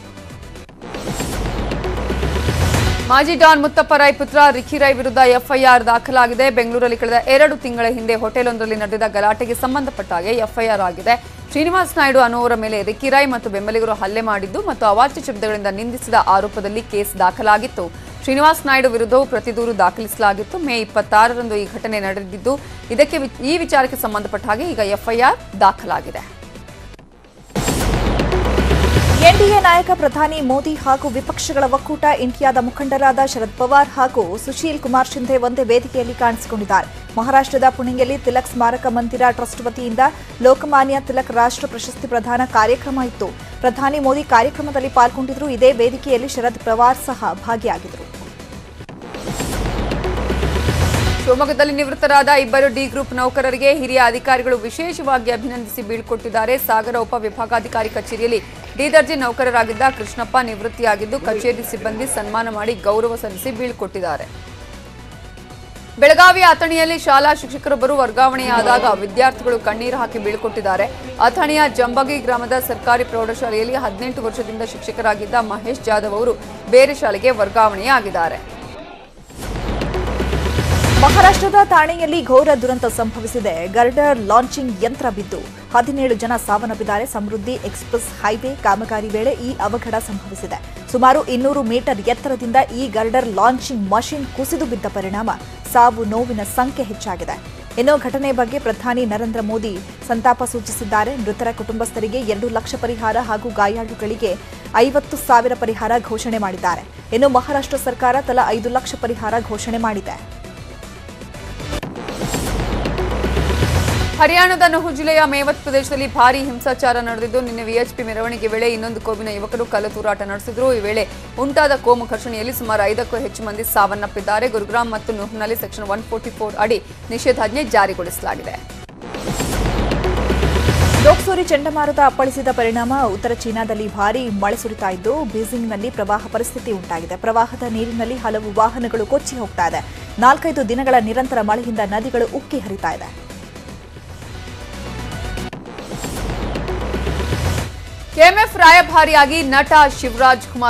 ಮಾಜಿ ಡಾನ್ ಮುತ್ತಪ್ಪ ರೈ ಪುತ್ರ ರಿಖಿ ರೈ ವಿರುದ್ಧ ಎಫ್ಐಆರ್ ದಾಖಲಾಗಿದೆ ಬೆಂಗಳೂರಲ್ಲಿ ಕಳೆದ ಎರಡು ತಿಂಗಳ ಹಿಂದೆ ಹೋಟೆಲೊಂದರಲ್ಲಿ ನಡೆದ ಗಲಾಟೆಗೆ ಸಂಬಂಧಪಟ್ಟ ಹಾಗೆ ಎಫ್ಐಆರ್ ಆಗಿದೆ ಶ್ರೀನಿವಾಸ್ ನಾಯ್ಡು ಅನ್ನುವರ ಮೇಲೆ ರಿಕ್ಕಿ ರೈ ಮತ್ತು ಬೆಂಬಲಿಗರು ಹಲ್ಲೆ ಮಾಡಿದ್ದು ಮತ್ತು ಅವಾಚ್ಯ ಶಬ್ದಗಳಿಂದ ನಿಂದಿಸಿದ ಆರೋಪದಲ್ಲಿ ಕೇಸ್ ದಾಖಲಾಗಿತ್ತು ಶ್ರೀನಿವಾಸ್ ನಾಯ್ಡು ವಿರುದ್ಧವೂ ಪ್ರತಿ ದೂರು ದಾಖಲಿಸಲಾಗಿತ್ತು ಮೇ ಇಪ್ಪತ್ತಾರರಂದು ಈ ಘಟನೆ ನಡೆದಿದ್ದು ಇದಕ್ಕೆ ವಿ- ಈ ವಿಚಾರಕ್ಕೆ ಸಂಬಂಧಪಟ್ಟ ಹಾಗೆ ಈಗ ಎಫ್ಐಆರ್ ದಾಖಲಾಗಿದೆ ಎನ್ಡಿಎ ನಾಯಕ ಪ್ರಧಾನಿ ಮೋದಿ ಹಾಗೂ ವಿಪಕ್ಷಗಳ ಒಕ್ಕೂಟ ಇಂಡಿಯಾದ ಮುಖಂಡರಾದ ಶರದ್ ಪವಾರ್ ಹಾಗೂ ಸುಶೀಲ್ ಕುಮಾರ್ ಶಿಂಧೆ ಒಂದೇ ವೇದಿಕೆಯಲ್ಲಿ ಕಾಣಿಸಿಕೊಂಡಿದ್ದಾರೆ ಮಹಾರಾಷ್ಟ್ರದ ಪುಣೆಯಲ್ಲಿ ತಿಲಕ್ ಸ್ಮಾರಕ ಮಂದಿರ ಟ್ರಸ್ಟ್ ವತಿಯಿಂದ ಲೋಕಮಾನ್ಯ ತಿಲಕ್ ರಾಷ್ಟ್ರ ಪ್ರಶಸ್ತಿ ಪ್ರದಾನ ಕಾರ್ಯಕ್ರಮ ಇತ್ತು ಪ್ರಧಾನಿ ಮೋದಿ ಕಾರ್ಯಕ್ರಮದಲ್ಲಿ ಪಾಲ್ಗೊಂಡಿದ್ರು ಇದೇ ವೇದಿಕೆಯಲ್ಲಿ ಶರದ್ ಪವಾರ್ ಸಹ ಭಾಗಿಯಾಗಿದ್ದರು ಶಿವಮೊಗ್ಗದಲ್ಲಿ ನಿವೃತ್ತರಾದ ಇಬ್ಬರು ಡಿ ಗ್ರೂಪ್ ನೌಕರರಿಗೆ ಹಿರಿಯ ಅಧಿಕಾರಿಗಳು ವಿಶೇಷವಾಗಿ ಅಭಿನಂದಿಸಿ ಬೀಳ್ಕೊಟ್ಟಿದ್ದಾರೆ ಸಾಗರ ಉಪವಿಭಾಗಾಧಿಕಾರಿ ಕಚೇರಿಯಲ್ಲಿ ಡಿ ದರ್ಜೆ ನೌಕರರಾಗಿದ್ದ ಕೃಷ್ಣಪ್ಪ ನಿವೃತ್ತಿಯಾಗಿದ್ದು ಕಚೇರಿ ಸಿಬ್ಬಂದಿ ಸನ್ಮಾನ ಮಾಡಿ ಗೌರವ ಸಲ್ಲಿಸಿ ಬೀಳ್ಕೊಟ್ಟಿದ್ದಾರೆ ಬೆಳಗಾವಿಯ ಅಥಣಿಯಲ್ಲಿ ಶಾಲಾ ಶಿಕ್ಷಕರೊಬ್ಬರು ವರ್ಗಾವಣೆಯಾದಾಗ ವಿದ್ಯಾರ್ಥಿಗಳು ಕಣ್ಣೀರು ಹಾಕಿ ಬೀಳ್ಕೊಟ್ಟಿದ್ದಾರೆ ಅಥಣಿಯ ಜಂಬಗಿ ಗ್ರಾಮದ ಸರ್ಕಾರಿ ಪ್ರೌಢಶಾಲೆಯಲ್ಲಿ ಹದಿನೆಂಟು ವರ್ಷದಿಂದ ಶಿಕ್ಷಕರಾಗಿದ್ದ ಮಹೇಶ್ ಜಾಧವ್ ಅವರು ಬೇರೆ ಶಾಲೆಗೆ ವರ್ಗಾವಣೆಯಾಗಿದ್ದಾರೆ ಮಹಾರಾಷ್ಟ್ರದ ಥಾಣೆಯಲ್ಲಿ ಘೋರ ದುರಂತ ಸಂಭವಿಸಿದೆ ಗರ್ಡರ್ ಲಾಂಚಿಂಗ್ ಯಂತ್ರ ಬಿದ್ದು ಹದಿನೇಳು ಜನ ಸಾವನ್ನಪ್ಪಿದ್ದಾರೆ ಸಮೃದ್ಧಿ ಎಕ್ಸ್ಪ್ರೆಸ್ ಹೈವೇ ಕಾಮಗಾರಿ ವೇಳೆ ಈ ಅವಘಡ ಸಂಭವಿಸಿದೆ ಸುಮಾರು ಇನ್ನೂರು ಮೀಟರ್ ಎತ್ತರದಿಂದ ಈ ಗರ್ಡರ್ ಲಾಂಚಿಂಗ್ ಮಷಿನ್ ಕುಸಿದು ಬಿದ್ದ ಪರಿಣಾಮ ಸಾವು ನೋವಿನ ಸಂಖ್ಯೆ ಹೆಚ್ಚಾಗಿದೆ ಇನ್ನು ಘಟನೆ ಬಗ್ಗೆ ಪ್ರಧಾನಿ ನರೇಂದ್ರ ಮೋದಿ ಸಂತಾಪ ಸೂಚಿಸಿದ್ದಾರೆ ಮೃತರ ಕುಟುಂಬಸ್ಥರಿಗೆ ಎರಡು ಲಕ್ಷ ಪರಿಹಾರ ಹಾಗೂ ಗಾಯಾಳುಗಳಿಗೆ ಐವತ್ತು ಸಾವಿರ ಪರಿಹಾರ ಘೋಷಣೆ ಮಾಡಿದ್ದಾರೆ ಇನ್ನು ಮಹಾರಾಷ್ಟ್ರ ಸರ್ಕಾರ ತಲಾ ಐದು ಲಕ್ಷ ಪರಿಹಾರ ಘೋಷಣೆ ಮಾಡಿದೆ ಹರಿಯಾಣದ ನಹು ಜಿಲ್ಲೆಯ ಮೇವತ್ ಪ್ರದೇಶದಲ್ಲಿ ಭಾರೀ ಹಿಂಸಾಚಾರ ನಡೆದಿದ್ದು ನಿನ್ನೆ ವಿಎಚ್ಪಿ ಮೆರವಣಿಗೆ ವೇಳೆ ಇನ್ನೊಂದು ಕೋಮಿನ ಯುವಕರು ಕಲ್ಲು ತೂರಾಟ ನಡೆಸಿದ್ರು ಈ ವೇಳೆ ಉಂಟಾದ ಕೋಮು ಘರ್ಷಣೆಯಲ್ಲಿ ಸುಮಾರು ಐದಕ್ಕೂ ಹೆಚ್ಚು ಮಂದಿ ಸಾವನ್ನಪ್ಪಿದ್ದಾರೆ ಗುರುಗ್ರಾಮ್ ಮತ್ತು ನುಹ್ನಲ್ಲಿ ಸೆಕ್ಷನ್ ಒನ್ ಫೋರ್ಟಿ ಫೋರ್ ಅಡಿ ನಿಷೇಧಾಜ್ಞೆ ಜಾರಿಗೊಳಿಸಲಾಗಿದೆ ಡೋಕ್ಸೋರಿ ಚಂಡಮಾರುತ ಅಪ್ಪಳಿಸಿದ ಪರಿಣಾಮ ಉತ್ತರ ಚೀನಾದಲ್ಲಿ ಭಾರೀ ಮಳೆ ಸುರಿತಾ ಇದ್ದು ಬೀಜಿಂಗ್ನಲ್ಲಿ ಪ್ರವಾಹ ಪರಿಸ್ಥಿತಿ ಉಂಟಾಗಿದೆ ಪ್ರವಾಹದ ನೀರಿನಲ್ಲಿ ಹಲವು ವಾಹನಗಳು ಕೊಚ್ಚಿ ಹೋಗ್ತಾ ಇದೆ ನಾಲ್ಕೈದು ದಿನಗಳ ನಿರಂತರ ಮಳೆಯಿಂದ ನದಿಗಳು ಉಕ್ಕಿ ಹರಿತಾ ಇದೆ ಕೆಎಂಎಫ್ ರಾಯಭಾರಿಯಾಗಿ ನಟ ಶಿವರಾಜ್ ಕುಮಾರ್